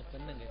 என்னங்க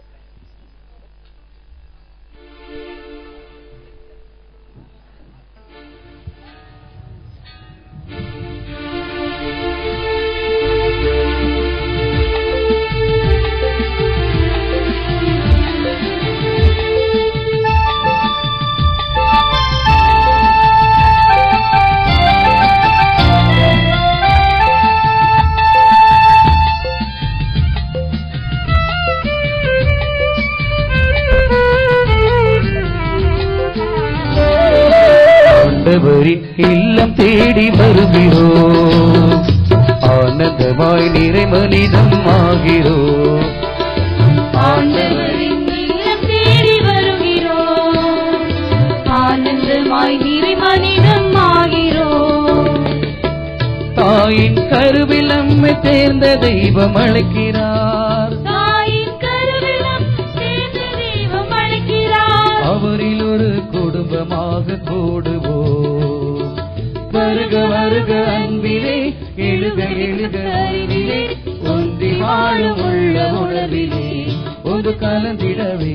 ஆண்டவரின் இல்லம் தேடி வருகிறோம் ஆனந்தமாய் நிறை மனிதம் ஆகிறோம் ஆண்டவரின் இல்லம் தேடி வருகிறோம் ஆனந்தமாய் நிறை மனிதம் ஆகிறோம் தாயின் கருவில் நம்மை தேர்ந்த தெய்வம் அழைக்கிறார் தாயின் கருவிலம் சேர்ந்து தெய்வம் அழைக்கிறார் அவரில் ஒரு குடும்பமாக கூடுவோம் வருக வருக அன்பிலே எழுக எழுக அறிவிலே ஒன்றி வாழும் உள்ள உணவிலே ஒன்று கலந்திடவே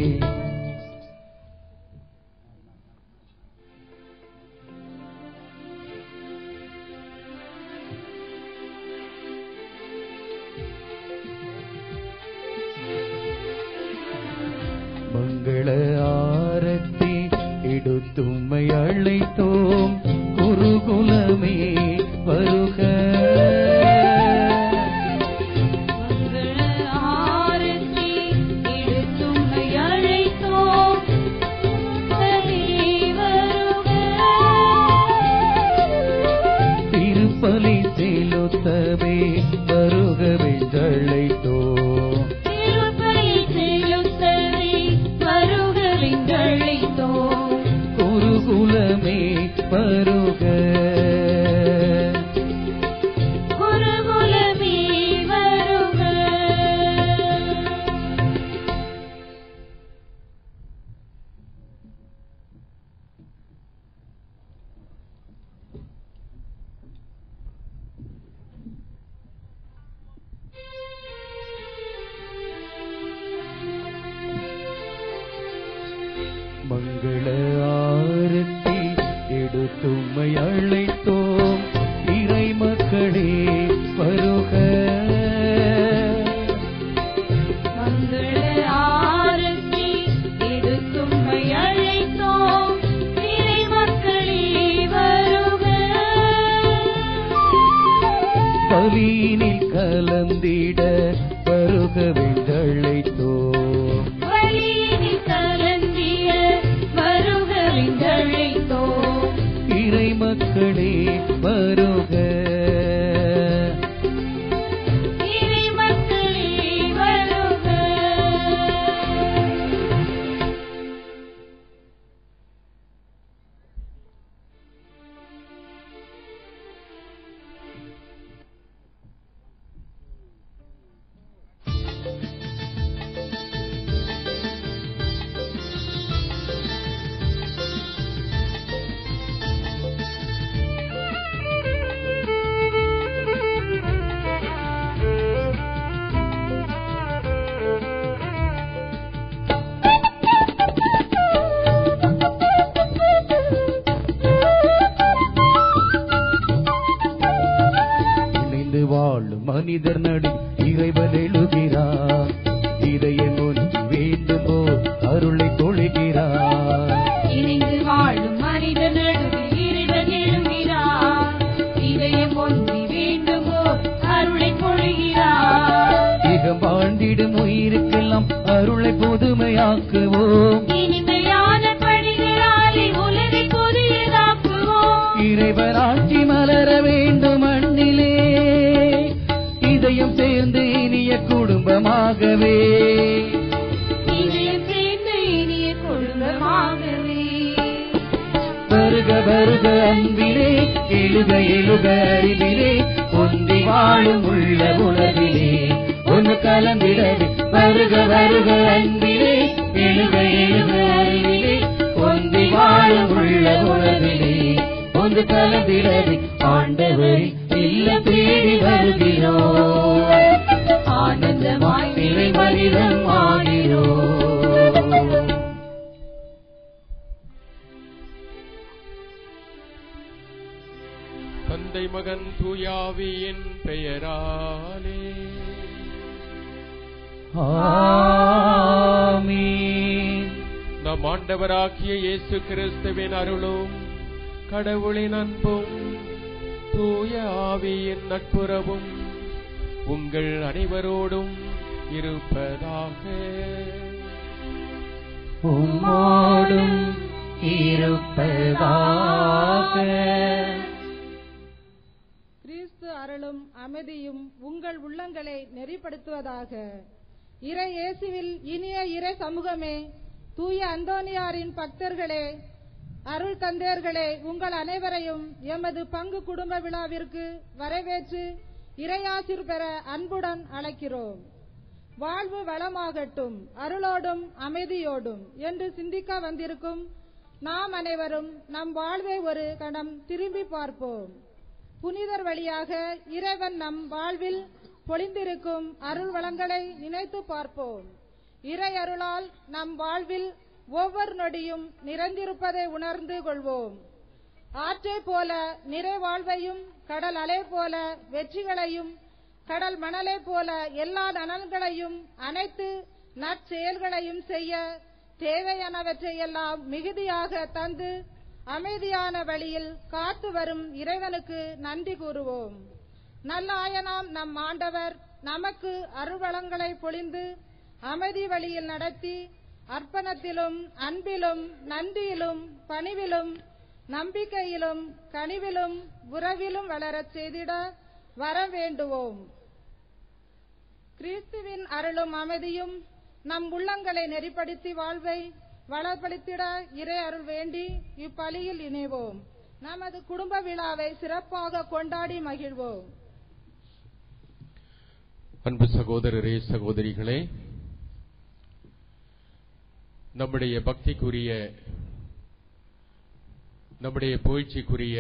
மங்கள ஆரத்தி எடுத்தும்மை அழைத்தோம் குருகுலமே வருக மங்கள ஆரத்தி எடுத்தும்மை அழைத்தோம் சரி வருக திருப்பலி செலுத்தவே வருகவென்றழைத்தோம் திருப்பலி செலுத்தவே வருகவென்றழைத்தோம் குருகுலமே வருக குருகுலமே வருக மங்கள ஆரத்தி எடுத்தும்மை அழைத்தோம் இறை மக்களே வருக மங்கள ஆரத்தி எடுத்தும்மை அழைத்தோம் இறை மக்களே வருக பலியினில் கலந்திட வருகவென்றழைத்தோம் வழியினில் கலந்திய வருகவென்றழைத்தோம் இறை மக்களே வருக இறை மக்களே வருக இணைந்து வாழும் மனிதர் நடு இறைவன் எழுகிறார் இதயம் ஒன்று வேண்டுமோ அருளை தொழுகிறார் இணைந்து வாழும் மனித நடுவில் இறைவன் எழுகிறார் இதயம் ஒன்றி வேண்டுமோ அருளை பொழிகிறார் இகம் வாழ்ந்திடும் உயிருக்கெல்லாம் அருளை புதுமையாக்குவோம் இனிமையான படிகளாலே உலகை புதியதாக்குவோம் இறைவர் ஆட்சி மலர வேண்டும் மண்ணிலே இதயம் சேர்ந்து இனிய குடும்பமாகவே இதயம் சேர்ந்து இனிய குடும்பமாகவே வருக வருக அன்பிலே எழுக எழுக அறிவிலே ஒன்றி வாழும் உள்ள உலகிலே ஒன்று கலந்திடவே வருக வருக அன்பிலே எழுக எழுக அறிவிலே ஒன்றி வாழும் உள்ள உலகிலே ஒன்று கலந்திடவே ஆண்டவரி இல்ல தேடி வருகிறோம் ஆனந்தமாய் நிறை மனிதம் ஆகிறோம் தந்தை மகன் தூயாவியின் பெயராலே ஆமென் நம் ஆண்டவராகிய இயேசு கிறிஸ்துவின் அருளும் கடவுளின் அன்பும் தூய ஆவியின் நட்புறவும் உங்கள் அனைவரோடும் இருப்பதாக உம்மோடும் இருப்பதாக கிறிஸ்து அருளும் அமைதியும் உங்கள் உள்ளங்களை நெறிப்படுத்துவதாக இறை இயேசுவில் இனிய இறை சமூகமே தூய அந்தோனியாரின் பக்தர்களே அருள் தந்தையர்களே உங்கள் அனைவரையும் எமது பங்கு குடும்ப விழாவிற்கு வரவேற்று இறையாசிர் பெற அன்புடன் அழைக்கிறோம் வாழ்வு வளமாகட்டும் அருளோடும் அமைதியோடும் என்று சிந்திக்க வந்திருக்கும் நாம் அனைவரும் நம் வாழ்வை ஒரு கணம் திரும்பி பார்ப்போம் புனிதர் வழியாக இறைவன் நம் வாழ்வில் பொழிந்திருக்கும் அருள் வளங்களை நினைத்து பார்ப்போம் இறை அருளால் நம் வாழ்வில் ஒவ்வொரு நொடியும் நிறைந்திருப்பதை உணர்ந்து கொள்வோம் ஆற்றை போல நிறைவாழ்வையும் கடல் அலை போல வெற்றிகளையும் கடல் மணலை போல எல்லா நலன்களையும் அனைத்து நற்செயல்களையும் செய்ய தேவையானவற்றையெல்லாம் மிகுதியாக தந்து அமைதியான வழியில் காத்து வரும் இறைவனுக்கு நன்றி கூறுவோம் நல்லாயனாம் நம் ஆண்டவர் நமக்கு அருள்வளங்களை பொழிந்து அமைதி வழியில் நடத்தி அர்ப்பணத்திலும் அன்பிலும் நன்றியிலும் பணிவிலும் நம்பிக்கையிலும் கனிவிலும் உறவிலும் வளரச் செய்திட வர வேண்டுவோம் கிறிஸ்துவின் அருளும் அமைதியும் நம் உள்ளங்களை நெறிப்படுத்தி வாழ்வை வளப்படுத்திட இறை அருள் வேண்டி இப்பலியில் இணைவோம் நமது குடும்ப விழாவை சிறப்பாக கொண்டாடி மகிழ்வோம் அன்பு சகோதரரே சகோதரிகளே நம்முடைய பக்திக்குரிய நம்முடைய புகழ்ச்சிக்குரிய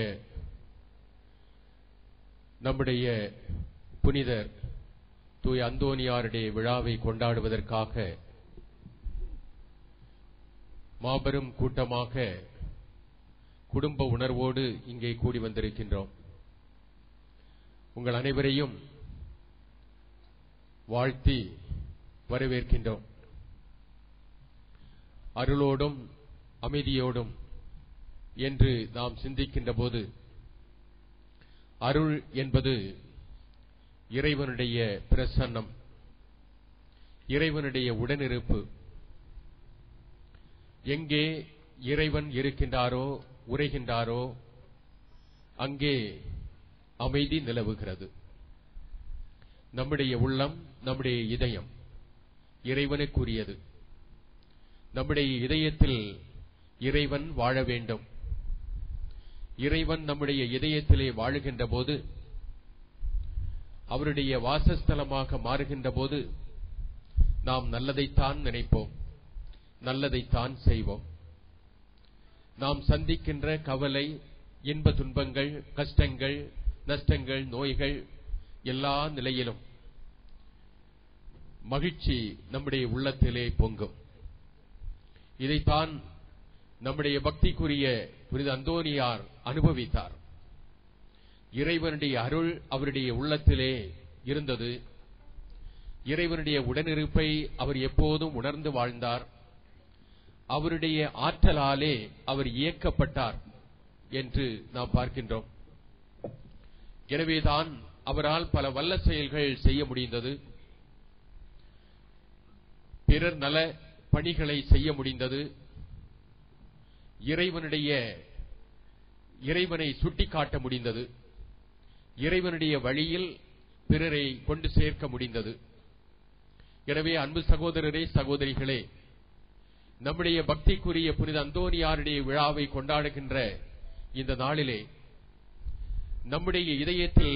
நம்முடைய புனிதர் தூய் அந்தோனியாருடைய விழாவை கொண்டாடுவதற்காக மாபெரும் கூட்டமாக குடும்ப உணர்வோடு இங்கே கூடி வந்திருக்கின்றோம் உங்கள் அனைவரையும் வாழ்த்தி வரவேற்கின்றோம் அருளோடும் அமைதியோடும் என்று நாம் சிந்திக்கின்ற போது அருள் என்பது இறைவனுடைய பிரசன்னம் இறைவனுடைய உடனிருப்பு எங்கே இறைவன் இருக்கின்றாரோ உரைகின்றாரோ அங்கே அமைதி நிலவுகிறது நம்முடைய உள்ளம் நம்முடைய இதயம் இறைவனுக்குரியது நம்முடைய இதயத்தில் இறைவன் வாழ வேண்டும் இறைவன் நம்முடைய இதயத்திலே வாழுகின்ற போது அவருடைய வாசஸ்தலமாக மாறுகின்ற போது நாம் நல்லதைத்தான் நினைப்போம் நல்லதைத்தான் செய்வோம் நாம் சந்திக்கின்ற கவலை இன்ப துன்பங்கள் கஷ்டங்கள் நஷ்டங்கள் நோய்கள் எல்லா நிலையிலும் மகிழ்ச்சி நம்முடைய உள்ளத்திலே பொங்கும் இதைத்தான் நம்முடைய பக்திக்குரிய புனித அந்தோனியார் அனுபவித்தார் இறைவனுடைய அருள் அவருடைய உள்ளத்திலே இருந்தது இறைவனுடைய உடனிருப்பை அவர் எப்போதும் உணர்ந்து வாழ்ந்தார் அவருடைய ஆற்றலாலே அவர் இயக்கப்பட்டார் என்று நாம் பார்க்கின்றோம் எனவேதான் அவரால் பல வல்ல செயல்கள் செய்ய முடிந்தது பிறர் நல பணிகளை செய்ய முடிந்தது இறைவனுடைய இறைவனை சுட்டிக்காட்ட முடிந்தது இறைவனுடைய வழியில் பிறரை கொண்டு சேர்க்க முடிந்தது எனவே அன்பு சகோதரரே சகோதரிகளே நம்முடைய பக்திக்குரிய புனித அந்தோனியாருடைய விழாவை கொண்டாடுகின்ற இந்த நாளிலே நம்முடைய இதயத்தில்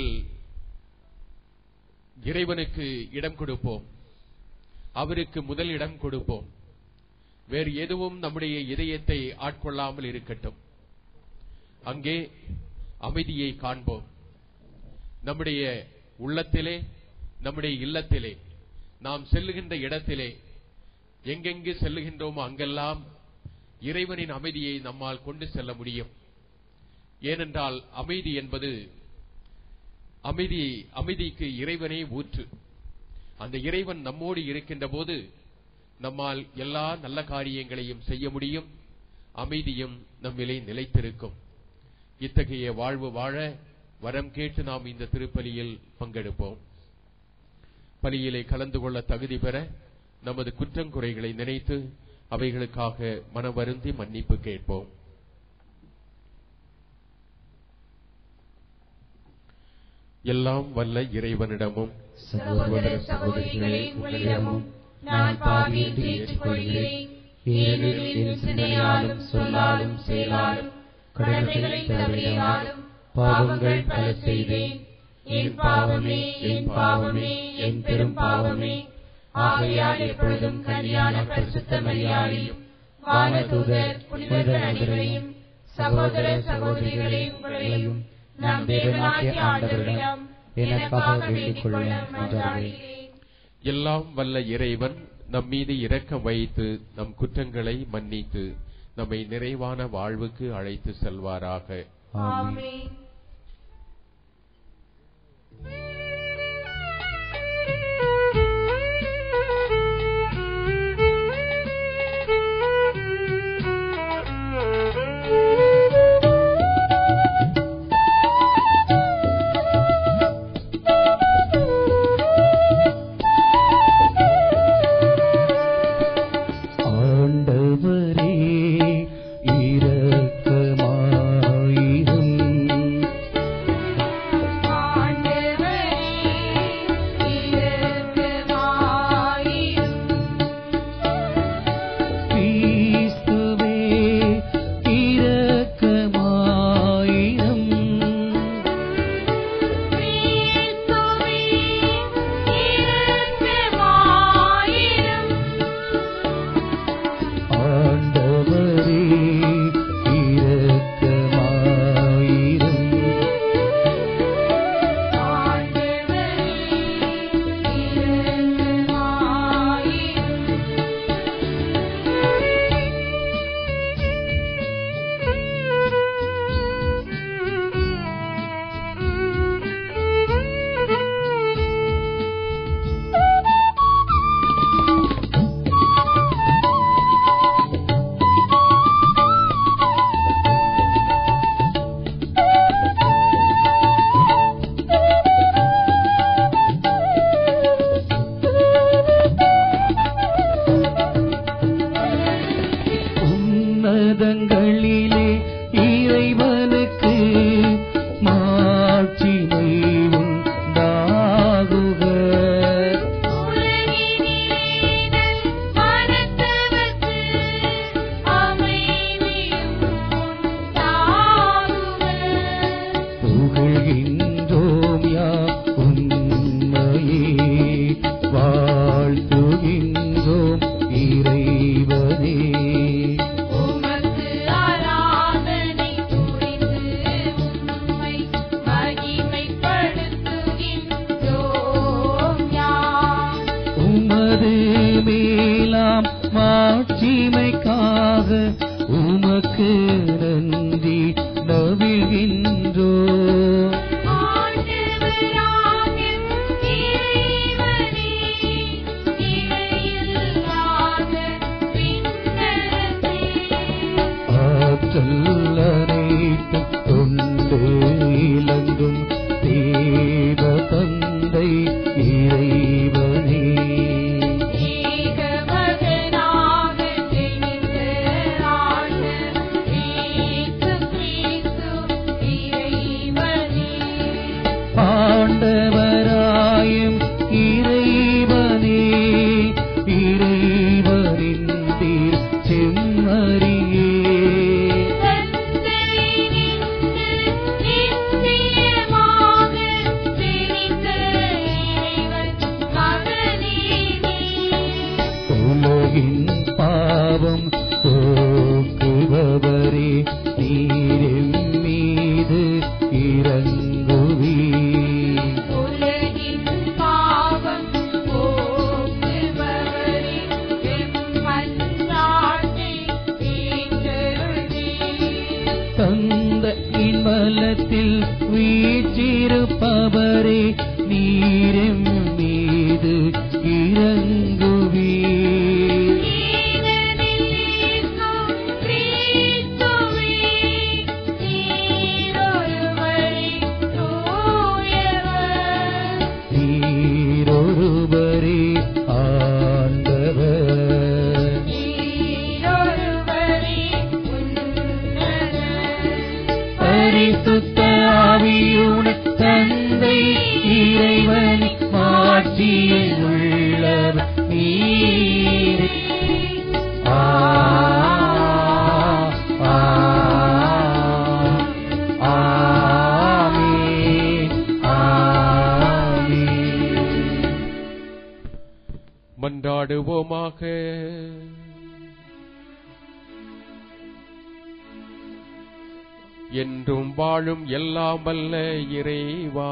இறைவனுக்கு இடம் கொடுப்போம் அவருக்கு முதல் இடம் கொடுப்போம் வேறு எதுவும் நம்முடைய இதயத்தை ஆட்கொள்ளாமல் இருக்கட்டும் அங்கே அமைதியை காண்போம் நம்முடைய உள்ளத்திலே நம்முடைய இல்லத்திலே நாம் செல்லுகின்ற இடத்திலே எங்கெங்கு செல்லுகின்றோமோ அங்கெல்லாம் இறைவனின் அமைதியை நம்மால் கொண்டு செல்ல முடியும் ஏனென்றால் அமைதி என்பது அமைதி அமைதிக்கு இறைவனே ஊற்று அந்த இறைவன் நம்மோடு இருக்கின்ற போது நம்மால் எல்லா நல்ல காரியங்களையும் செய்ய முடியும் அமைதியும் நம்மிலே நிலைத்திருக்கும் இத்தகைய வாழ்வு வாழ வரம் கேட்டு நாம் இந்த திருப்பலியில் பங்கெடுப்போம் பலியிலே கலந்து கொள்ள தகுதி பெற நமது குற்றங்குறைகளை நினைத்து அவைகளுக்காக மனவருந்தி மன்னிப்பு கேட்போம் எல்லாம் வல்ல இறைவனிடமும் சகோதர சகோதரிகளே உங்களிடமும் நான் பாவி என்று ஏற்றுக்கொள்கிறேன் ஏனெனில் என் சிந்தனையாலும் சொல்லாலும் செயலாலும் கடமைகளை தவறினாலும் பாவங்கள் பல செய்தேன் என் பாவமே என் பாவமே என் பெரும் பாவமே ஆகையால் எப்பொழுதும் கல்யாண பரிசுத்த மரியாதையும் வானதூதர் புனிதர்கள் அனைவரையும் சகோதர சகோதரிகளே உங்களையும் நம் தேவனாகிய ஆண்டவரிடம் எனக்காக வேண்டிக் கொள்ள மன்றாடுகிறேன் எல்லாம் வல்ல இறைவன் நம் மீது இரக்கம் வைத்து நம் குற்றங்களை மன்னித்து நம்மை நிறைவான வாழ்வுக்கு அழைத்து செல்வாராக ஆமென் ஆண்டவரே இரக்கமாயிரும் ஆண்டவரே இரக்கமாயிரும் கிறிஸ்துவே இரக்கமாயிரும் கிறிஸ்துவே இரக்கமாயிரும் ஆண்டவரே இரக்கமாயிரும் ஆண்டவரே இரக்கமாயிரும் உன்னதங்களிலே இறைவனுக்கு மாட்சிமை உண்டாகுக உலகினிலேதல் மனத்தவர்க்கு அமைதியும் உண்டாகுக புகழ்கின்றோம் யா உண்மையே வாழ்த்துகின்றோம் இறைவனே உமக்கு ஆராதனை புரிந்து உம்மை மகிமைப்படுத்துகின்றோம் யாம் உமது மேலாம் மாட்சிமைக்காக உமக்கு நன்றி நவிழ்கின்றோம் ஆண்டவராகிய இறைவனே, இறையில்லாத விண்ணரசே, ஆற்றல் அனைத்து கொண்டு இலங்கும் தேவ தந்தை இறைவனே ஏகமகனாக ஜெனித்த ஆண்டவர் இயேசு கிறிஸ்து இறைவனே. ஆண்டவராயும் இறைவனே இறைவனின் தீர் செம்மறியே தந்தையினின்று நித்தியமாக ஜெனித்த இறைவன் மகனே நீ. உலகின் பாவம் போக்குபவரே நீரின் மீது இறங்குவீர் உலகின் பாவம் போக்குபவரே, எம்மன்றாட்டை ஏற்றருளீர். தந்தையின் வலத்தில் வீற்றிருப்பவர் ஒருவரே நீரெம் மீது இறங்குவீர் நீரொருவரே ஆண்டவர் பரிசுத்த ஆவியுன தந்தை இறைவன் மாட்சியில் உள்ளவர் நீரே ஆ ஆ ஆமென் ஆமென் மன்றாடுவோமாக என்றும் வாழும் எல்லாம் வல்ல இறைவா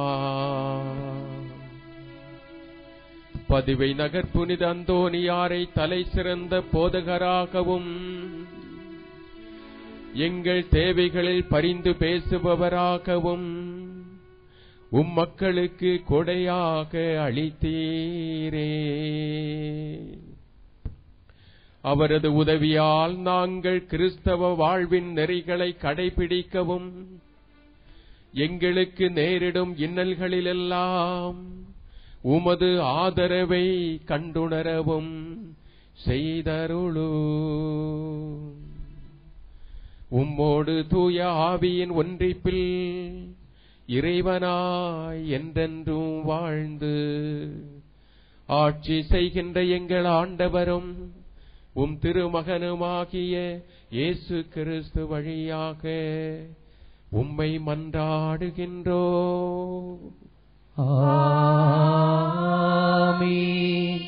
பதிவை நகர் புனித அந்தோனியாரை தலை சிறந்த போதகராகவும் எங்கள் தேவைகளில் பரிந்து பேசுபவராகவும் உம் மக்களுக்கு கொடையாக அளித்தீரே அவரது உதவியால் நாங்கள் கிறிஸ்தவ வாழ்வின் நெறிகளை கடைபிடிக்கவும் எங்களுக்கு நேரிடும் இன்னல்களிலெல்லாம் உமது ஆதரவை கண்டுணரவும் செய்தருளு உம்மோடு தூய ஆவியின் ஒன்றிப்பில் இறைவனாய் என்றென்றும் வாழ்ந்து ஆட்சி செய்கின்ற எங்கள் ஆண்டவரும் உம் திருமகனுமாகிய இயேசு கிறிஸ்து வழியாக உம்மை மன்றாடுகின்றோ ஆமென்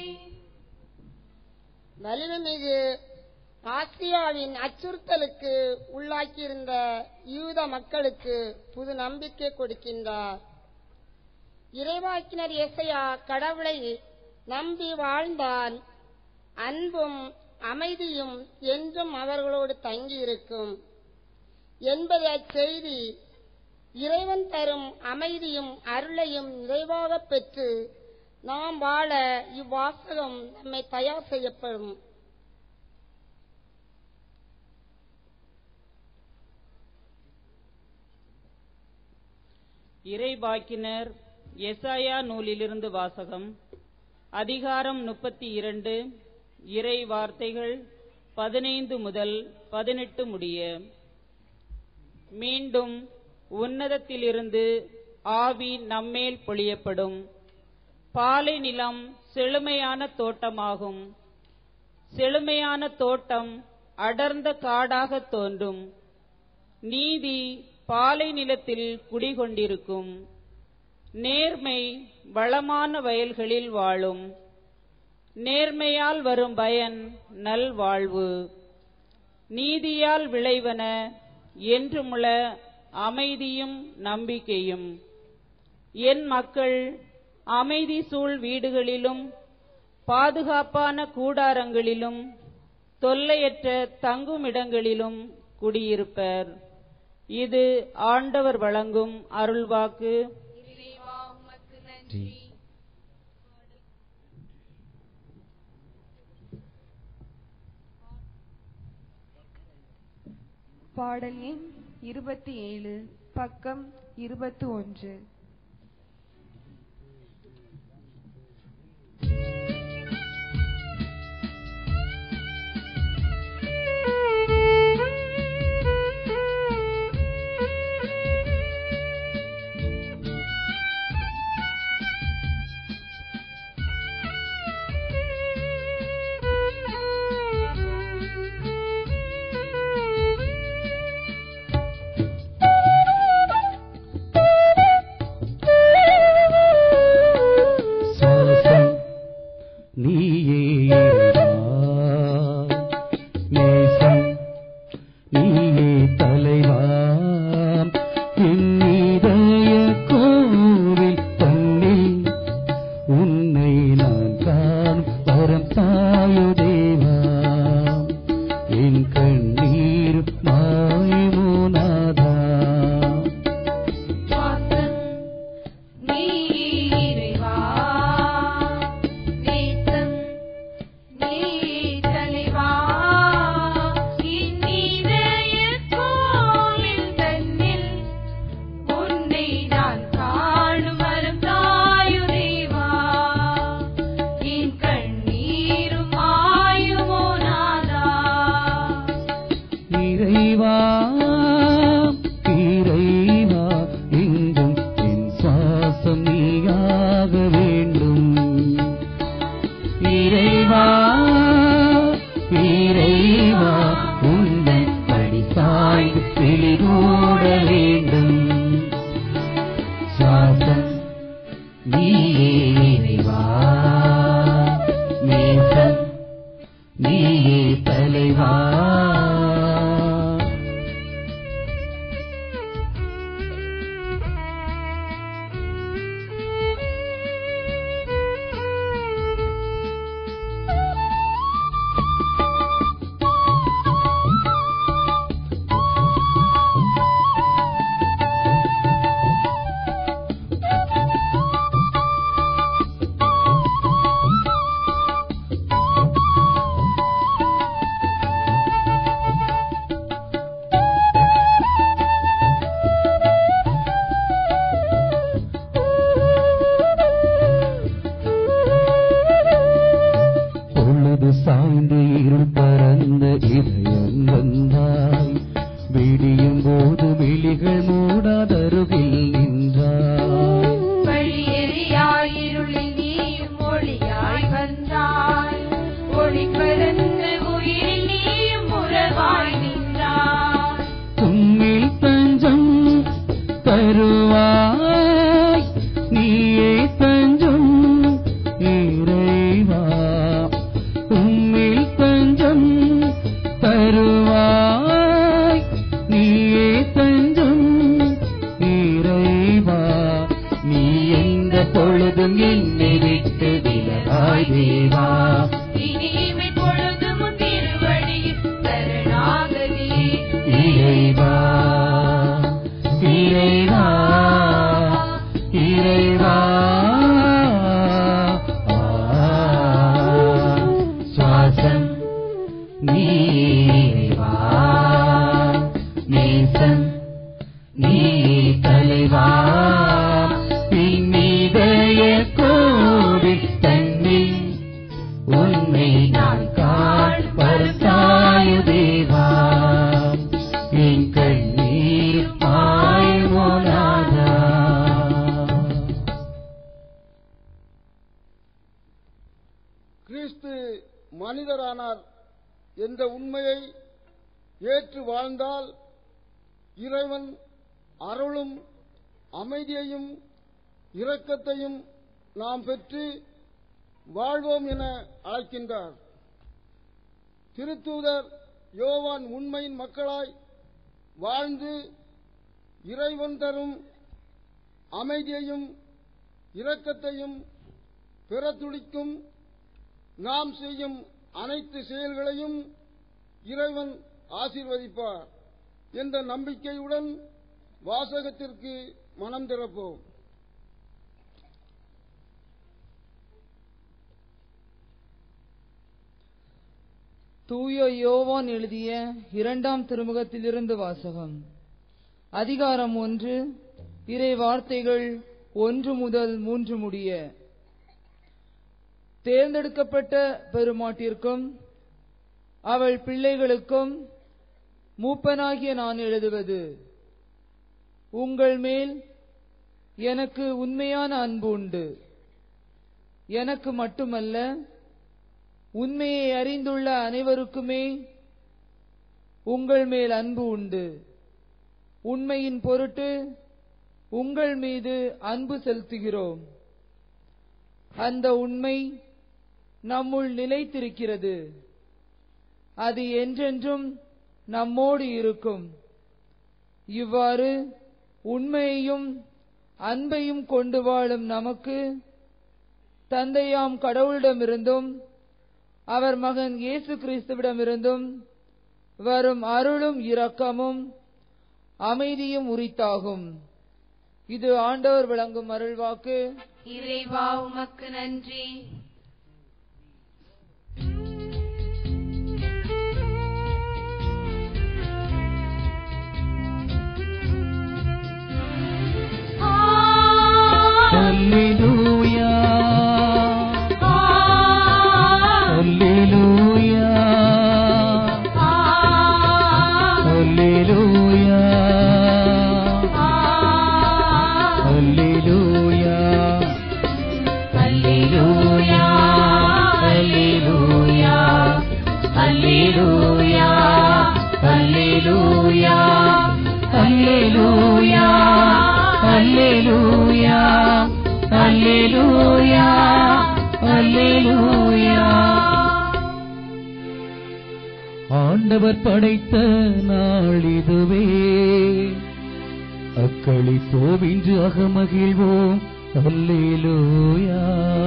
வலிமைமிகு ஆசியாவின் அச்சுறுத்தலுக்கு உள்ளாக்கியிருந்த யூத மக்களுக்கு புது நம்பிக்கை கொடுக்கின்றார் இறைவாக்கினர் எசையா கடவுளை நம்பி வாழ்ந்தால் அன்பும் அமைதியும் என்றும் அவர்களோடு தங்கியிருக்கும் என்பது அச்செய்தி இறைவன் தரும் அமைதியும் அருளையும் நிறைவாகப் பெற்று நாம் வாழ இவ்வாசகம் நம்மை தயார் செய்யப்படும் இறைவாக்கினர் எசாயா நூலிலிருந்து வாசகம் அதிகாரம் முப்பத்தி இரண்டு இறை வார்த்தைகள் பதினைந்து முதல் பதினெட்டு முடிய மீண்டும் உன்னதத்திலிருந்து ஆவி நம்மேல் பொழியப்படும் பாலை நிலம் செழுமையான தோட்டமாகும் செழுமையான தோட்டம் அடர்ந்த காடாகத் தோன்றும் நீதி பாலை நிலத்தில் குடிகொண்டிருக்கும் நேர்மை வளமான வயல்களில் வாழும் நேர்மையால் வரும் பயன் நல்வாழ்வு நீதியால் விளைவன என்றுமுள்ள அமைதியும் நம்பிக்கையும் என் மக்கள் அமைதி சூழ் வீடுகளிலும் பாதுகாப்பான கூடாரங்களிலும் தொல்லையற்ற தங்குமிடங்களிலும் குடியிருப்பர் இது ஆண்டவர் வழங்கும் அருள்வாக்கு பாடல் எண் இருபத்தி ஏழு பக்கம் இருபத்தி ஒன்று Thank you. நீயே இறைவா நேசம் நீயே தலைவா பொழுது சாய்ந்து இருள் பறந்த இதயம் வந்தாய் விடியும் போது விழிகள் மூடாதருகில் நின்றாய் வழியறியாயிருளில் நீயும் ஒளியாய் வந்தாய் ஒளி பரந்த உயிரில் நீயும் உறவாய் நின்றாய் தும்மில் தஞ்சம் தருவாய் நீயே தஞ்சம் இறைவா உம்மில் தஞ்சம் தருவாய் நீயே தஞ்சம் இறைவா நீ எந்த பொழுதும் என்னை விட்டு விலகாய் தேவா இனிமை பொழுதும் உன் திருவடியில் சரணாகதி இறைவா இறைவா இறைவா சுவாசம் நீவா நேசம் நீ தலைவா பின்னிதய கோவில் தன்னில் உன்னை நான் காண் பரத்தாயு தேவா என் கண்ணீர் பாய்மோனாதா கிறிஸ்து மனிதரானார் என்ற உண்மையை ஏற்று வாழ்ந்தால் இறைவன் அருளும் அமைதியையும் இரக்கத்தையும் நாம் பெற்று வாழ்வோம் என அழைக்கின்றார் திருத்தூதர் யோவான் உண்மையின் மக்களாய் வாழ்ந்து இறைவன் தரும் அமைதியையும் இரக்கத்தையும் பெற துடிக்கும் நாம் செய்யும் அனைத்து செயல்களையும் இறைவன் ஆசீர்வதிப்பார் என்ற நம்பிக்கையுடன் வாசகத்திற்கு மனம் திறப்போம் தூய யோவான் எழுதிய இரண்டாம் திருமுகத்திலிருந்து வாசகம் அதிகாரம் ஒன்று இறை வார்த்தைகள் ஒன்று முதல் மூன்று முடிய தேர்ந்தெடுக்கப்பட்ட பெருமாட்டிற்கும் அவள் பிள்ளைகளுக்கும் மூப்பனாகிய நான் எழுதுவது உங்கள் மேல் எனக்கு உண்மையான அன்பு உண்டு எனக்கு மட்டுமல்ல உண்மையை அறிந்துள்ள அனைவருக்குமே உங்கள் மேல் அன்பு உண்டு உண்மையின் பொருட்டு உங்கள் மீது அன்பு செலுத்துகிறோம் அந்த உண்மை நம்முள் நிலைத்திருக்கிறது அது என்றென்றும் நம்மோடு இருக்கும் இவ்வாறு உண்மையையும் அன்பையும் கொண்டு வாழும் நமக்கு தந்தையாம் கடவுளிடமிருந்தும் அவர் மகன் இயேசு கிறிஸ்துவிடமிருந்தும் வரும் அருளும் இரக்கமும் அமைதியும் உரித்தாகும் இது ஆண்டவர் விளங்கும் அருள்வாக்கு இறைவா உமக்கு நன்றி Hallelujah. Hallelujah. Hallelujah. Hallelujah. Hallelujah. அல்லேலூயா அல்லேலூயா ஆண்டவர் படைத்த நாள் இதுவே அக்களி போவின்று அகமகிழ்வோம் அல்லேலூயா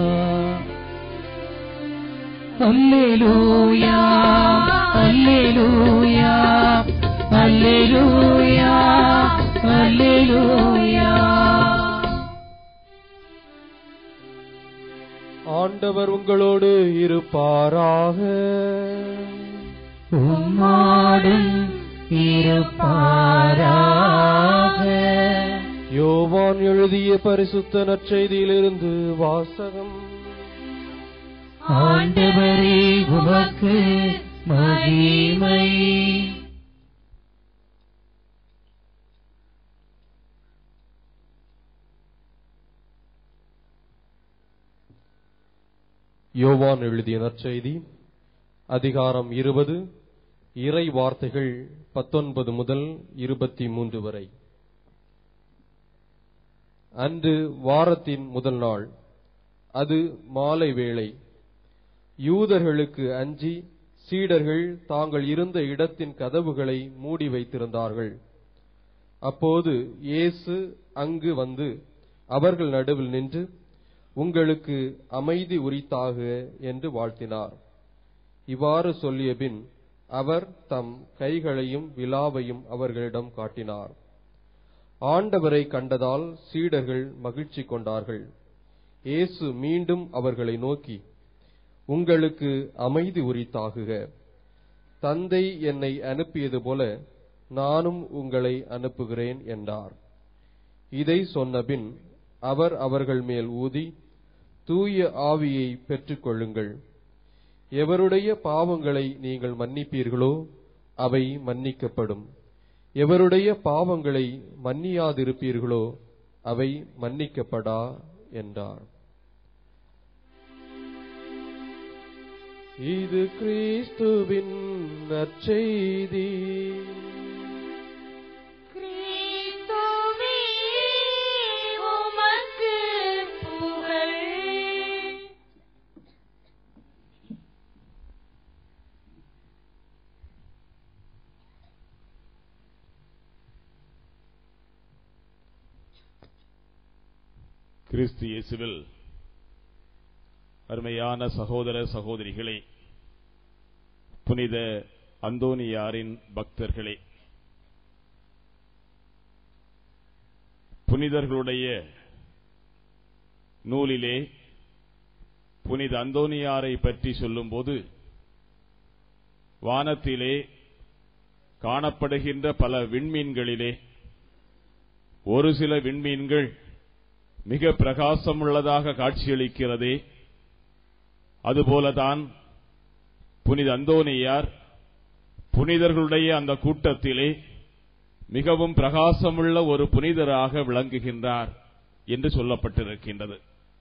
அல்லேலூயா அல்லேலூயா அல்லேலூயா அல்லேலூயா ஆண்டவர் உங்களோடு இருப்பாராக உம்மாடும் இருப்பாராக யோவான் எழுதிய பரிசுத்த நற்செய்தியிலிருந்து வாசகம் ஆண்டவரே உமக்கு மகிமை யோவான் எழுதிய நற்செய்தி அதிகாரம் இருபது இறை வார்த்தைகள் பத்தொன்பது முதல் இருபத்தி மூன்று வரை அன்று வாரத்தின் முதல் நாள் அது மாலை வேளை யூதர்களுக்கு அஞ்சி சீடர்கள் தாங்கள் இருந்த இடத்தின் கதவுகளை மூடி வைத்திருந்தார்கள் அப்போது இயேசு அங்கு வந்து அவர்கள் நடுவில் நின்று உங்களுக்கு அமைதி உரித்தாக என்று வாழ்த்தினார் இவ்வாறு சொல்லியபின் அவர் தம் கைகளையும் விலாவையும் அவர்களிடம் காட்டினார் ஆண்டவரை கண்டதால் சீடர்கள் மகிழ்ச்சி கொண்டார்கள் இயேசு மீண்டும் அவர்களை நோக்கி உங்களுக்கு அமைதி உரித்தாகுக தந்தை என்னை அனுப்பியது போல நானும் உங்களை அனுப்புகிறேன் என்றார் இதை சொன்னபின் அவர் அவர்கள் மேல் ஊதி தூய ஆவியை பெற்றுக்கொள்ளுங்கள் எவருடைய பாவங்களை நீங்கள் மன்னிப்பீர்களோ அவை மன்னிக்கப்படும் எவருடைய பாவங்களை மன்னியாதிருப்பீர்களோ அவை மன்னிக்கப்படா என்றார் இது கிறிஸ்துவின் நற்செய்தி கிறிஸ்துவே உமக்கு புகழ் கிறிஸ்து இயேசுவில் அருமையான சகோதர சகோதரிகளே புனித அந்தோனியாரின் பக்தர்களே புனிதர்களுடைய நூலிலே புனித அந்தோனியாரை பற்றி சொல்லும்போது வானத்திலே காணப்படுகின்ற பல விண்மீன்களிலே ஒரு சில விண்மீன்கள் மிக பிரகாசமுள்ளதாக காட்சியளிக்கிறதே அதுபோலதான் புனித அந்தோனியார் புனிதர்களுடைய அந்த கூட்டத்திலே மிகவும் பிரகாசமுள்ள ஒரு புனிதராக விளங்குகின்றார் என்று சொல்லப்பட்டிருக்கின்றது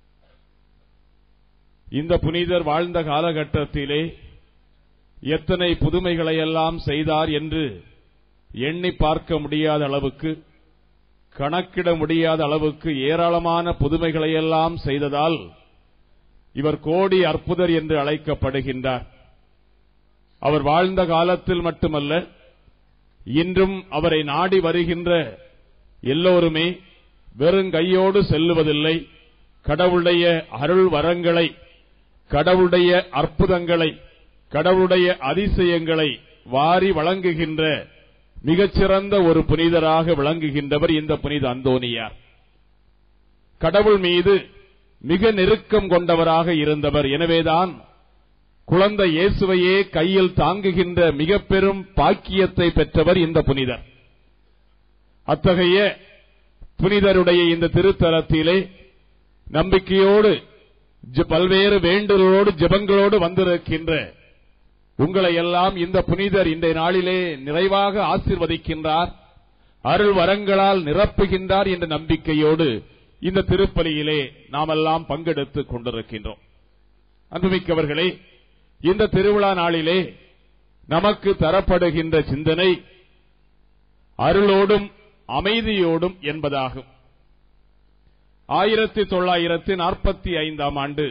இந்த புனிதர் வாழ்ந்த காலகட்டத்திலே எத்தனை புதுமைகளை எல்லாம் செய்தார் என்று எண்ணி பார்க்க முடியாத அளவுக்கு கணக்கிட முடியாத அளவுக்கு ஏராளமான புதுமைகளை எல்லாம் செய்ததால் இவர் கோடி அற்புதர் என்று அழைக்கப்படுகின்றார் அவர் வாழ்ந்த காலத்தில் மட்டுமல்ல இன்றும் அவரை நாடி வருகின்ற எல்லோருமே வெறுங்கையோடு செல்லுவதில்லை கடவுளுடைய அருள் வரங்களை கடவுளுடைய அற்புதங்களை கடவுளுடைய அதிசயங்களை வாரி வழங்குகின்ற மிகச்சிறந்த ஒரு புனிதராக விளங்குகின்றவர் இந்த புனித அந்தோனியார் கடவுள் மீது மிக நெருக்கம் கொண்டவராக இருந்தவர் எனவேதான் குழந்தை இயேசுவையே கையில் தாங்குகின்ற மிக பெரும் பாக்கியத்தை பெற்றவர் இந்த புனிதர் அத்தகைய புனிதருடைய இந்த திருத்தலத்திலே நம்பிக்கையோடு ஜ- பல்வேறு வேண்டுதலோடு ஜெபங்களோடு வந்திருக்கின்ற உங்களை எல்லாம் இந்த புனிதர் இன்றைய நாளிலே நிறைவாக ஆசீர்வதிக்கின்றார் அருள் வரங்களால் நிரப்புகின்றார் என்ற நம்பிக்கையோடு இந்த திருப்பலியிலே நாமெல்லாம் பங்கெடுத்துக் கொண்டிருக்கின்றோம் அன்புமிக்கவர்களே இந்த திருவிழா நாளிலே நமக்கு தரப்படுகின்ற சிந்தனை அருளோடும் அமைதியோடும் என்பதாகும் ஆயிரத்தி தொள்ளாயிரத்தி நாற்பத்தி ஐந்தாம் ஆண்டு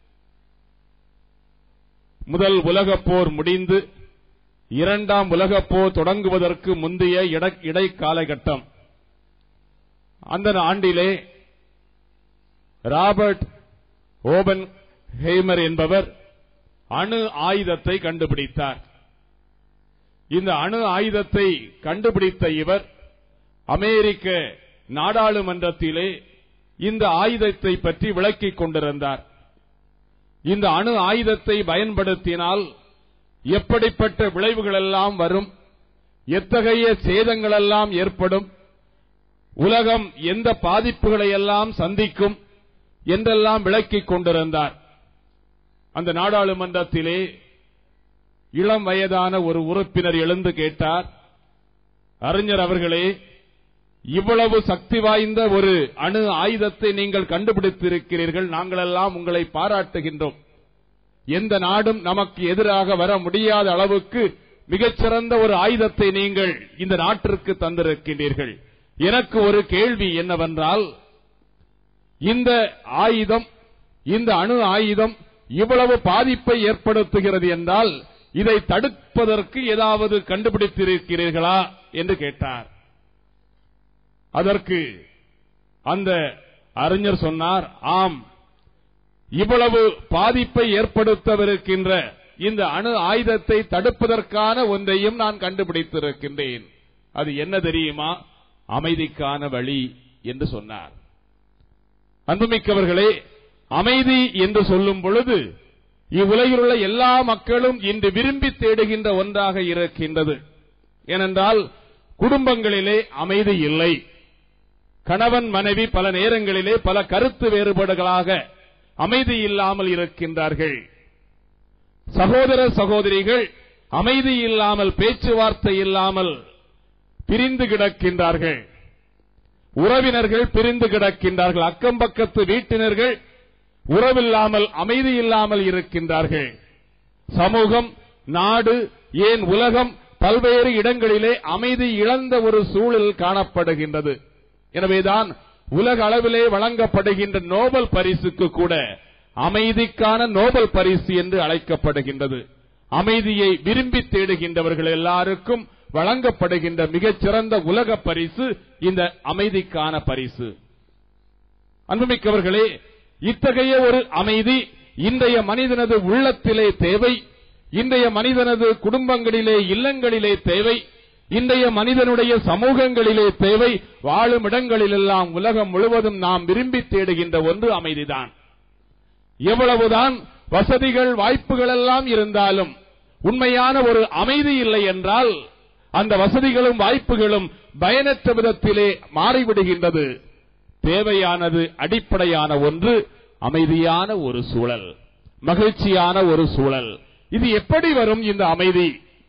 முதல் உலகப் போர் முடிந்து இரண்டாம் உலகப் போர் தொடங்குவதற்கு முந்தைய இட- இடைக்காலகட்டம் அந்த ஆண்டிலே ராபர்ட் ஓபன் ஹேமர் என்பவர் அணு ஆயுதத்தை கண்டுபிடித்தார் இந்த அணு ஆயுதத்தை கண்டுபிடித்த இவர் அமெரிக்க நாடாளுமன்றத்திலே இந்த ஆயுதத்தை பற்றி விளக்கிக் கொண்டிருந்தார் இந்த அணு ஆயுதத்தை பயன்படுத்தினால் எப்படிப்பட்ட விளைவுகள் எல்லாம் வரும் எத்தகைய சேதங்களெல்லாம் ஏற்படும் உலகம் எந்த பாதிப்புகளை எல்லாம் சந்திக்கும் என்றெல்லாம் விளக்கிக் கொண்டிருந்தார் அந்த நாடாளுமன்றத்திலே இளம் வயதான ஒரு உறுப்பினர் எழுந்து கேட்டார் அறிஞர் அவர்களே இவ்வளவு சக்தி வாய்ந்த ஒரு அணு ஆயுதத்தை நீங்கள் கண்டுபிடித்திருக்கிறீர்கள் நாங்களெல்லாம் உங்களை பாராட்டுகின்றோம் எந்த நாடும் நமக்கு எதிராக வர முடியாத அளவுக்கு மிகச்சிறந்த ஒரு ஆயுதத்தை நீங்கள் இந்த நாட்டிற்கு தந்திருக்கின்றீர்கள் எனக்கு ஒரு கேள்வி என்னவென்றால் இந்த ஆயுதம் இந்த அணு ஆயுதம் இவ்வளவு பாதிப்பை ஏற்படுத்துகிறது என்றால் இதை தடுப்பதற்கு ஏதாவது கண்டுபிடித்திருக்கிறீர்களா என்று கேட்டார் அதற்கு அந்த அறிஞர் சொன்னார் ஆம் இவ்வளவு பாதிப்பை ஏற்படுத்தவிருக்கின்ற இந்த அணு ஆயுதத்தை தடுப்பதற்கான ஒன்றையும் நான் கண்டுபிடித்திருக்கின்றேன் அது என்ன தெரியுமா அமைதிக்கான வழி என்று சொன்னார் அன்புமிக்கவர்களே அமைதி என்று சொல்லும் பொழுது இவ்வுலகில் உள்ள எல்லா மக்களும் இன்று விரும்பி தேடுகின்ற ஒன்றாக இருக்கின்றது ஏனென்றால் குடும்பங்களிலே அமைதி இல்லை கணவன் மனைவி பல நேரங்களிலே பல கருத்து வேறுபாடுகளாக அமைதி இல்லாமல் இருக்கின்றார்கள் சகோதர சகோதரிகள் அமைதி இல்லாமல் பேச்சுவார்த்தை இல்லாமல் பிரிந்து கிடக்கின்றார்கள் உறவினர்கள் பிரிந்து கிடக்கின்றார்கள் அக்கம் பக்கத்து வீட்டினர்கள் உறவில்லாமல் அமைதி இல்லாமல் இருக்கின்றார்கள் சமூகம் நாடு ஏன் உலகம் பல்வேறு இடங்களிலே அமைதி இழந்த ஒரு சூழல் காணப்படுகின்றது எனவேதான் உலக அளவிலே வழங்கப்படுகின்ற நோபல் பரிசுக்கு கூட அமைதிக்கான நோபல் பரிசு என்று அழைக்கப்படுகின்றது அமைதியை விரும்பி தேடுகின்றவர்கள் எல்லாருக்கும் வழங்கப்படுகின்ற மிகச்சிறந்த உலக பரிசு இந்த அமைதிக்கான பரிசு அன்புமிக்கவர்களே இத்தகைய ஒரு அமைதி இன்றைய மனிதனது உள்ளத்திலே தேவை இன்றைய மனிதனது குடும்பங்களிலே இல்லங்களிலே தேவை இன்றைய மனிதனுடைய சமூகங்களிலே தேவை வாழும் இடங்களிலெல்லாம் உலகம் முழுவதும் நாம் விரும்பி தேடுகின்ற ஒன்று அமைதிதான் எவ்வளவுதான் வசதிகள் வாய்ப்புகள் எல்லாம் இருந்தாலும் உண்மையான ஒரு அமைதி இல்லை என்றால் அந்த வசதிகளும் வாய்ப்புகளும் பயனற்ற விதத்திலே மாறிவிடுகின்றது தேவையானது அடிப்படையான ஒன்று அமைதியான ஒரு சூழல் மகிழ்ச்சியான ஒரு சூழல் இது எப்படி வரும் இந்த அமைதி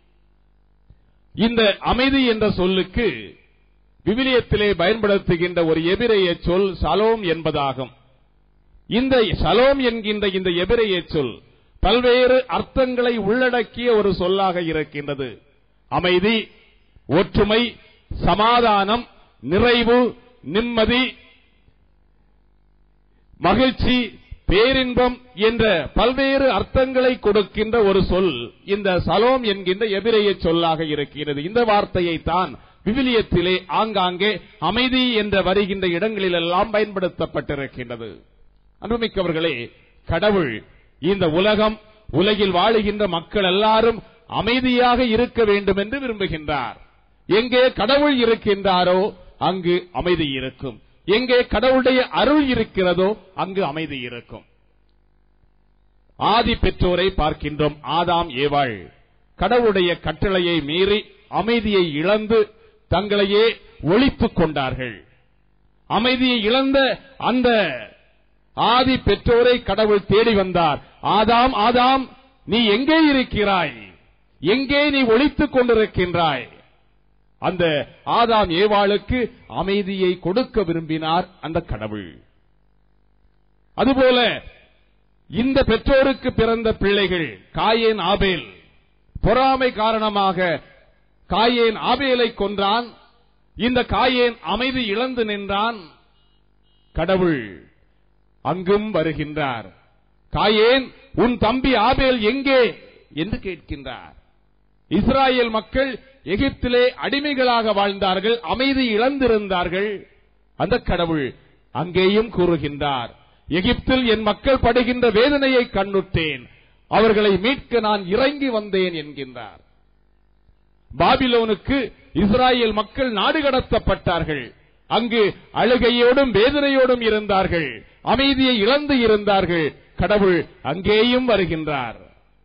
இந்த அமைதி என்ற சொல்லுக்கு விவிலியத்திலே பயன்படுத்துகின்ற ஒரு எபிரைய சொல் சலோம் என்பதாகும் இந்த சலோம் என்கின்ற இந்த எபிரைய சொல் பல்வேறு அர்த்தங்களை உள்ளடக்கிய ஒரு சொல்லாக இருக்கின்றது அமைதி ஒற்றுமை சமாதானம் நிறைவு நிம்மதி மகிழ்ச்சி பேரின்பம் என்ற பல்வேறு அர்த்தங்களை கொடுக்கின்ற ஒரு சொல் இந்த சலோம் என்கின்ற எபிரைய சொல்லாக இருக்கிறது இந்த வார்த்தையை தான் விவிலியத்திலே ஆங்காங்கே அமைதி என்ற வருகின்ற இடங்களிலெல்லாம் பயன்படுத்தப்பட்டிருக்கின்றது அன்புமிக்கவர்களே கடவுள் இந்த உலகம் உலகில் வாழுகின்ற மக்கள் எல்லாரும் அமைதியாக இருக்க வேண்டும் என்று விரும்புகின்றார் எங்கே கடவுள் இருக்கின்றாரோ அங்கு அமைதி இருக்கும் எங்கே கடவுளுடைய அருள் இருக்கிறதோ அங்கு அமைதி இருக்கும் ஆதி பெற்றோரை பார்க்கின்றோம் ஆதாம் ஏவாள் கடவுளுடைய கட்டளையை மீறி அமைதியை இழந்து தங்களையே ஒழித்துக் கொண்டார்கள் அமைதியை இழந்த அந்த ஆதி பெற்றோரை கடவுள் தேடி வந்தார் ஆதாம் ஆதாம் நீ எங்கே இருக்கிறாய் எங்கே நீ ஒழித்துக் கொண்டிருக்கின்றாய் அந்த ஆதாம் ஏவாளுக்கு அமைதியை கொடுக்க விரும்பினார் அந்த கடவுள் அதுபோல இந்த பெற்றோருக்கு பிறந்த பிள்ளைகள் காயேன் ஆபேல் பொறாமை காரணமாக காயேன் ஆபேலை கொன்றான் இந்த காயேன் அமைதி இழந்து நின்றான் கடவுள் அங்கும் வருகின்றார் காயேன் உன் தம்பி ஆபேல் எங்கே என்று கேட்கின்றார் இஸ்ராயேல் மக்கள் எகிப்திலே அடிமைகளாக வாழ்ந்தார்கள் அமைதி இழந்திருந்தார்கள் அந்த கடவுள் அங்கேயும் கூறுகின்றார் எகிப்தில் என் மக்கள் படுகின்ற வேதனையை கண்ணுற்றேன் அவர்களை மீட்க நான் இறங்கி வந்தேன் என்கின்றார் பாபிலோனுக்கு இஸ்ராயேல் மக்கள் நாடு கடத்தப்பட்டார்கள் அங்கு அழுகையோடும் வேதனையோடும் இருந்தார்கள் அமைதியை இழந்து இருந்தார்கள் கடவுள் அங்கேயும் வருகின்றார்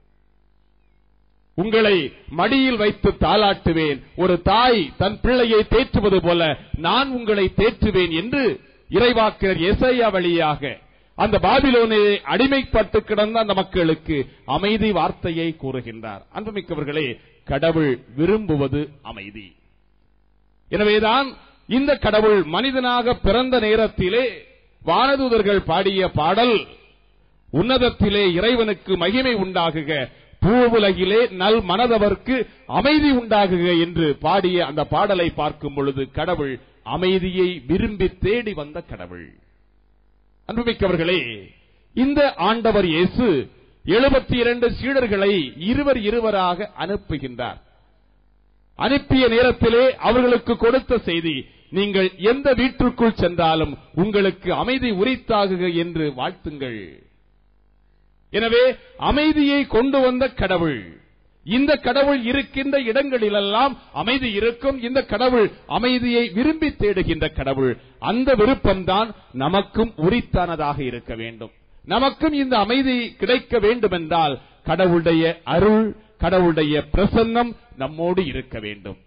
உங்களை மடியில் வைத்து தாளாட்டுவேன் ஒரு தாய் தன் பிள்ளையை தேற்றுவது போல நான் உங்களை தேற்றுவேன் என்று இறைவாக்கினர் எசையா வழியாக அந்த பாபிலோனிலே அடிமைப்பட்டு கிடந்த அந்த மக்களுக்கு அமைதி வார்த்தையை கூறுகின்றார் அன்புமிக்கவர்களே கடவுள் விரும்புவது அமைதி எனவேதான் இந்த கடவுள் மனிதனாக பிறந்த நேரத்திலே வானதூதர்கள் பாடிய பாடல் உன்னதத்திலே இறைவனுக்கு மகிமை உண்டாகுக பூவுலகிலே நல் மனதவர்க்கு அமைதி உண்டாகுக என்று பாடிய அந்த பாடலை பார்க்கும் பொழுது கடவுள் அமைதியை விரும்பி தேடி வந்த கடவுள் அன்புமிக்கவர்களே இந்த ஆண்டவர் இயேசு எழுபத்தி இரண்டு சீடர்களை இருவர் இருவராக அனுப்புகின்றார் அனுப்பிய நேரத்திலே அவர்களுக்கு கொடுத்த செய்தி நீங்கள் எந்த வீட்டிற்குள் சென்றாலும் உங்களுக்கு அமைதி உரித்தாகுக என்று வாழ்த்துங்கள் எனவே அமைதியை கொண்டு வந்த கடவுள் இந்த கடவுள் இருக்கின்ற இடங்களிலெல்லாம் அமைதி இருக்கும் இந்த கடவுள் அமைதியை விரும்பி தேடுகின்ற கடவுள் அந்த விருப்பம்தான் நமக்கும் உரித்தானதாக இருக்க வேண்டும் நமக்கும் இந்த அமைதி கிடைக்க வேண்டும் என்றால் கடவுளுடைய அருள் கடவுளுடைய பிரசன்னம் நம்மோடு இருக்க வேண்டும்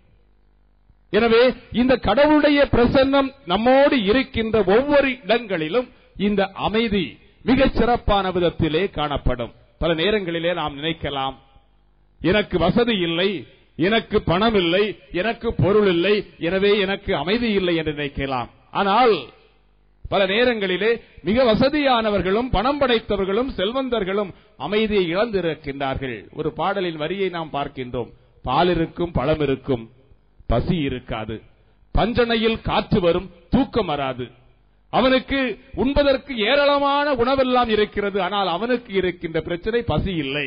எனவே இந்த கடவுளுடைய பிரசன்னம் நம்மோடு இருக்கின்ற ஒவ்வொரு இடங்களிலும் இந்த அமைதி மிகச் சிறப்பான விதத்திலே காணப்படும் பல நேரங்களிலே நாம் நினைக்கலாம் எனக்கு வசதி இல்லை எனக்கு பணம் இல்லை எனக்கு பொருள் இல்லை எனவே எனக்கு அமைதி இல்லை என்று நினைக்கலாம் ஆனால் பல நேரங்களிலே மிக வசதியானவர்களும் பணம் படைத்தவர்களும் செல்வந்தர்களும் அமைதியை இழந்திருக்கின்றார்கள் ஒரு பாடலின் வரியை நாம் பார்க்கின்றோம் பால் இருக்கும் பழம் இருக்கும் பசி இருக்காது பஞ்சனையில் காற்று வரும் தூக்கம் வராது அவனுக்கு உண்பதற்கு ஏராளமான உணவெல்லாம் இருக்கிறது ஆனால் அவனுக்கு இருக்கின்ற பிரச்சனை பசி இல்லை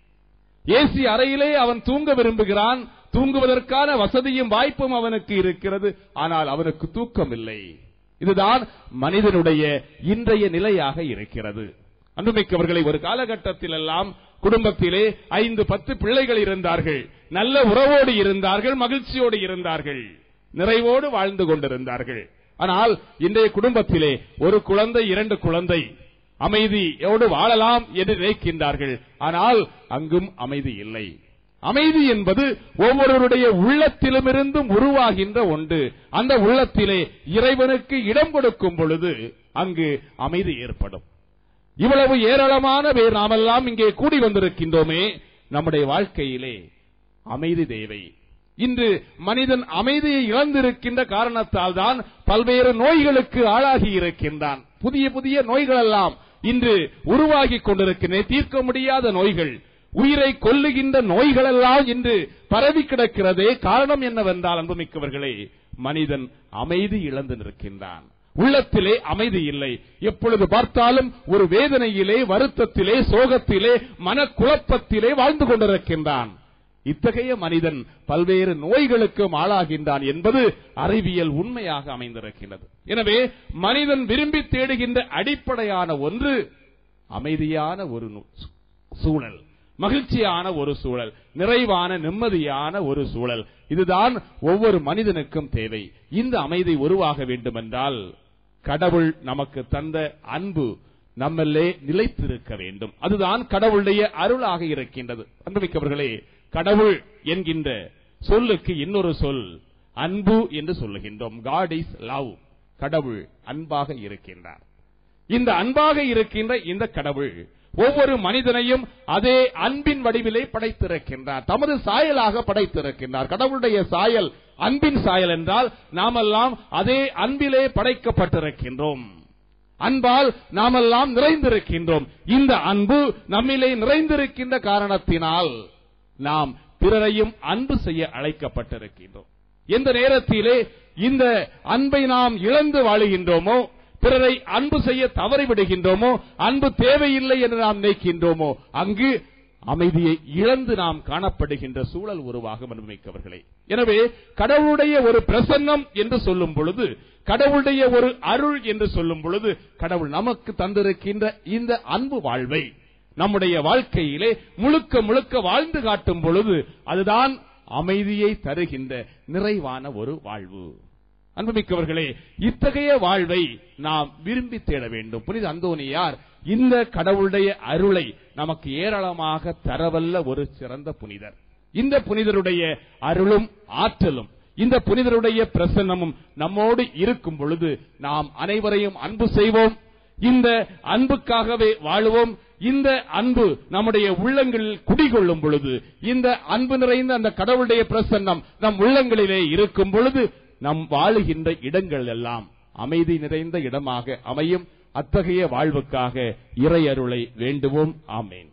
ஏசி அறையிலே அவன் தூங்க விரும்புகிறான் தூங்குவதற்கான வசதியும் வாய்ப்பும் அவனுக்கு இருக்கிறது ஆனால் அவனுக்கு தூக்கம் இல்லை இதுதான் மனிதனுடைய இன்றைய நிலையாக இருக்கிறது அன்புமிக்கவர்களை ஒரு காலகட்டத்தில் எல்லாம் குடும்பத்திலே ஐந்து பத்து பிள்ளைகள் இருந்தார்கள் நல்ல உறவோடு இருந்தார்கள் மகிழ்ச்சியோடு இருந்தார்கள் நிறைவோடு வாழ்ந்து கொண்டிருந்தார்கள் ஆனால் இன்றைய குடும்பத்திலே ஒரு குழந்தை இரண்டு குழந்தை அமைதியோடு வாழலாம் என்று நினைக்கின்றார்கள் ஆனால் அங்கும் அமைதி இல்லை அமைதி என்பது ஒவ்வொருவருடைய உள்ளத்திலுமிருந்தும் உருவாகின்ற ஒன்று அந்த உள்ளத்திலே இறைவனுக்கு இடம் கொடுக்கும் பொழுது அங்கு அமைதி ஏற்படும் இவ்வளவு ஏராளமான பேர் நாமெல்லாம் இங்கே கூடி வந்திருக்கின்றோமே நம்முடைய வாழ்க்கையிலே அமைதி தேவை இன்று மனிதன் அமைதியை இழந்திருக்கின்ற காரணத்தால் தான் பல்வேறு நோய்களுக்கு ஆளாகி இருக்கின்றான் புதிய புதிய நோய்கள் எல்லாம் இன்று உருவாகி கொண்டிருக்கின்றன தீர்க்க முடியாத நோய்கள் உயிரை கொல்லுகின்ற நோய்கள் எல்லாம் இன்று பரவி கிடக்கிறதே காரணம் என்னவென்றால் அன்புமிக்கவர்களே மனிதன் அமைதி இழந்து நிற்கின்றான் உள்ளத்திலே அமைதி இல்லை எப்பொழுது பார்த்தாலும் ஒரு வேதனையிலே வருத்தத்திலே சோகத்திலே மனக்குழப்பத்திலே வாழ்ந்து கொண்டிருக்கின்றான் இத்தகைய மனிதன் பல்வேறு நோய்களுக்கும் ஆளாகின்றான் என்பது அறிவியல் உண்மையாக அமைந்திருக்கிறது எனவே மனிதன் விரும்பி தேடுகின்ற அடிப்படையான ஒன்று அமைதியான ஒரு நு- சூழல் மகிழ்ச்சியான ஒரு சூழல் நிறைவான நிம்மதியான ஒரு சூழல் இதுதான் ஒவ்வொரு மனிதனுக்கும் தேவை இந்த அமைதி உருவாக வேண்டுமென்றால் கடவுள் நமக்கு தந்த அன்பு நம்மளே நிலைத்திருக்க வேண்டும் அதுதான் கடவுளுடைய அருளாக இருக்கின்றது அன்புமிக்கவர்களே கடவுள் என்கின்ற சொல்லுக்கு இன்னொரு சொல் அன்பு என்று சொல்லுகின்றோம் காட் இஸ் லவ் கடவுள் அன்பாக இருக்கின்றார் இந்த அன்பாக இருக்கின்ற இந்த கடவுள் ஒவ்வொரு மனிதனையும் அதே அன்பின் வடிவிலே படைத்திருக்கின்றார் தமது சாயலாக படைத்திருக்கின்றார் கடவுளுடைய சாயல் அன்பின் சாயல் என்றால் நாமெல்லாம் அதே அன்பிலே படைக்கப்பட்டிருக்கின்றோம் அன்பால் நாமெல்லாம் நிறைந்திருக்கின்றோம் இந்த அன்பு நம்மிலே நிறைந்திருக்கின்ற காரணத்தினால் நாம் பிறரையும் அன்பு செய்ய அழைக்கப்பட்டிருக்கின்றோம் எந்த நேரத்திலே இந்த அன்பை நாம் இழந்து வாழுகின்றோமோ பிறரை அன்பு செய்ய தவறிவிடுகின்றோமோ அன்பு தேவையில்லை என்று நாம் நினைக்கின்றோமோ அங்கு அமைதியை இழந்து நாம் காணப்படுகின்ற சூழல் உருவாகும் அனுபவிக்கவர்களே எனவே கடவுளுடைய ஒரு பிரசன்னம் என்று சொல்லும் பொழுது கடவுளுடைய ஒரு அருள் என்று சொல்லும் பொழுது கடவுள் நமக்கு தந்திருக்கின்ற இந்த அன்பு வாழ்வை நம்முடைய வாழ்க்கையிலே முழுக்க முழுக்க வாழ்ந்து காட்டும் பொழுது அதுதான் அமைதியை தருகின்ற நிறைவான ஒரு வாழ்வு அன்புமிக்கவர்களே இத்தகைய வாழ்வை நாம் விரும்பி தேட வேண்டும் புனித அந்தோனியார் இந்த கடவுளுடைய அருளை நமக்கு ஏராளமாக தரவல்ல ஒரு சிறந்த புனிதர் இந்த புனிதருடைய அருளும் ஆற்றலும் இந்த புனிதருடைய பிரசன்னமும் நம்மோடு இருக்கும் பொழுது நாம் அனைவரையும் அன்பு செய்வோம் இந்த அன்புக்காகவே வாழுவோம் இந்த அன்பு நம்முடைய உள்ளங்களில் குடிகொள்ளும் பொழுது இந்த அன்பு நிறைந்த அந்த கடவுளுடைய பிரசன்னம் நம் உள்ளங்களிலே இருக்கும் பொழுது நம் வாழுகின்ற இடங்கள் எல்லாம் அமைதி நிறைந்த இடமாக அமையும் அத்தகைய வாழ்வுக்காக இறை அருளை வேண்டுவோம் ஆமேன்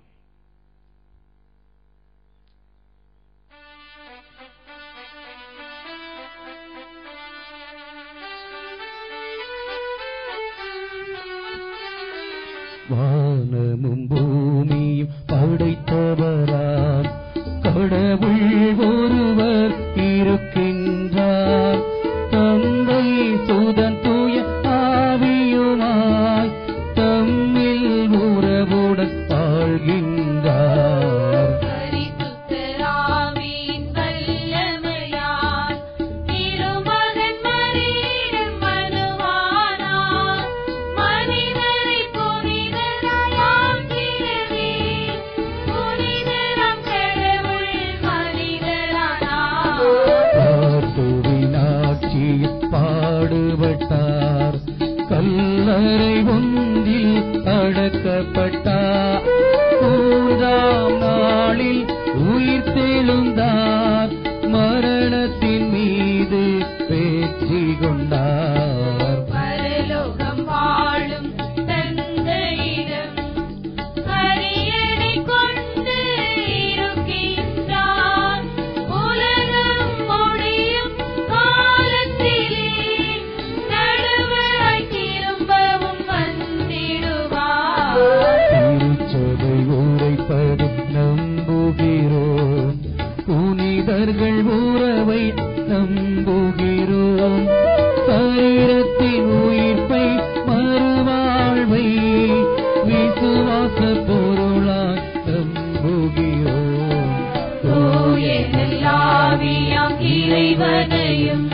வானமும் பூமியும் படைத்தவராம் கடவுள் ஒருவர் இருக்கின்றார் தந்தை சுதன் தூய ஆவியுமாய் தம்மில் உறவுடன் வாழ்கின்றார் பரிசுத்தராவின் வல்லமையால் திருமகன் மரியிடம் மனுவானார். மனிதரை புனிதராக்கியதே, புனிதராம் கடவுள் மனிதரானார். பார்த்துவினாட்சியில் பாடுபட்டார் கல்லறை ஒன்றில் அடக்கப்பட்டார் மூன்றாம் நாளில் உயிர் தெழுந்தார் மரணத்தின் மீது வெற்றி கொண்டார் பரலோகம் வாழும் தந்தையிடம் அரியணை கொண்டு இருக்கின்றார். உலகம் முடியும் காலத்திலே நடுவராய் திரும்பவும் வந்திடுவார். திருச்சபை உரைப்பது நம்புகிறோம் புனிதர்கள் உறவை நம்புகிறோம் சரீரத்தின் உயிர்ப்பை மறுவாழ்வை விசுவாச பொருளாய் நம்புகிறோம் தூய நல்லாவியாம் இறைவனையும்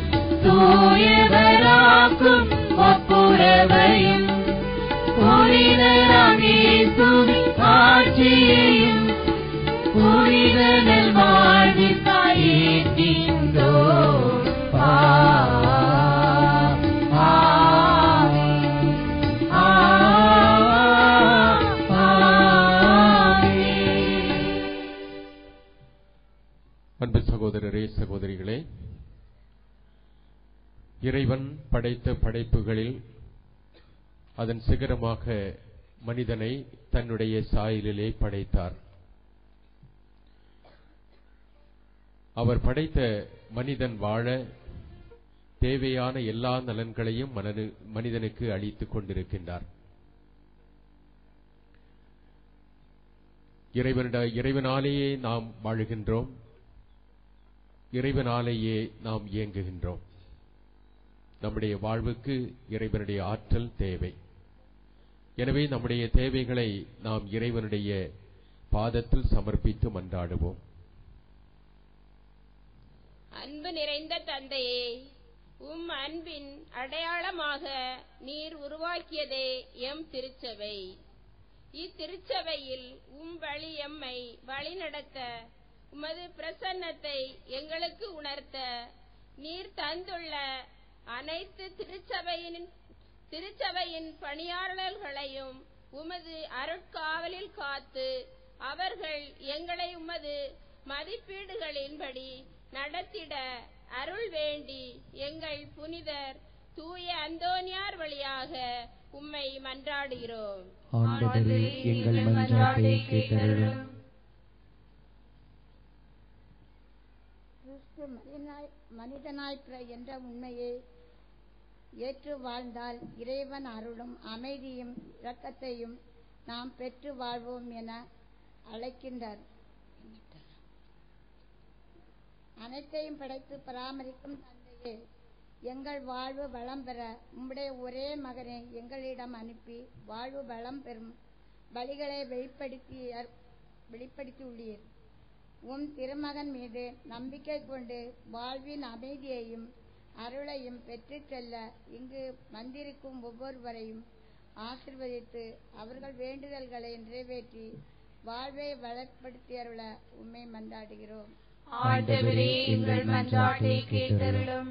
தூயவராக்கும் ஒப்புரவையும் புனிதராம் இயேசுவின் ஆட்சியையும் புனித நல்வாழ்விற்காய் ஏற்றின்றோம். ஆமென். ஆமென். அன்பு சகோதரரே சகோதரிகளே இறைவன் படைத்த படைப்புகளில் அதன் சிகரமாக மனிதனை தன்னுடைய சாயலிலே படைத்தார் அவர் படைத்த மனிதன் வாழ தேவையான எல்லா நலன்களையும் மனது- மனிதனுக்கு அளித்துக் கொண்டிருக்கின்றார் இறைவனிட இறைவனாலேயே நாம் வாழுகின்றோம் இறைவனாலேயே நாம் இயங்குகின்றோம் நம்முடைய வாழ்வுக்கு இறைவனுடைய ஆற்றல் தேவை எனவே நம்முடைய தேவைகளை நாம் இறைவனுடைய பாதத்தில் சமர்ப்பித்து மன்றாடுவோம் அன்பு நிறைந்த தந்தையே உம் அன்பின் அடையாளமாக நீர் உருவாக்கியதே எம் திருச்சபை இத்திருச்சபையில் உம் வழி எம்மை வழிநடத்த உமது பிரசன்னத்தை எங்களுக்கு உணர்த்த நீர் தந்துள்ள அனைத்து திருச்சபையின் திருச்சபையின் பணியாளர்களையும் உமது அருட்காவலில் காத்து அவர்கள் எங்களை உமது மதிப்பீடுகளின்படி நடத்திட அருள் வேண்டி எங்கள் புனிதர் தூய அந்தோனியார் வழியாக உம்மை மன்றாடுகிறோம் ஆண்டவரே எங்கள் மன்றாட்டை கேட்டருளும் கிறிஸ்து மனிதனாய் மனிதனாய் பிற என்ற உண்மையை ஏற்று வாழ்ந்தால் இறைவன் அருளும் அமைதியும் இரக்கத்தையும் நாம் பெற்று வாழ்வோம் என அழைக்கின்றார் அனைத்தையும் படைத்து பராமரிக்கும் தந்தையே எங்கள் வாழ்வு வளம் பெற உம்முடைய ஒரே மகனை எங்களிடம் அனுப்பி வாழ்வு வளம் பெறும் வழிகளை வெளிப்படுத்தி வெளிப்படுத்தியுள்ளீர் உம் திருமகன் மீது நம்பிக்கை கொண்டு வாழ்வின் அமைதியையும் அருளையும் பெற்றுச் செல்ல இங்கு வந்திருக்கும் ஒவ்வொருவரையும் ஆசிர்வதித்து அவர்கள் வேண்டுதல்களை நிறைவேற்றி வாழ்வை வளப்படுத்தியருள உம்மை மன்றாடுகிறோம் ஆண்டவரே எங்கள் மன்றாட்டை கேட்டருளும்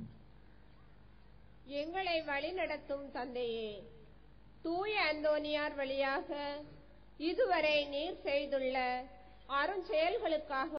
எங்களை வழிநடத்தும் தந்தையே தூய அந்தோனியார் வழியாக இதுவரை நீர் செய்துள்ள அருஞ்செயல்களுக்காக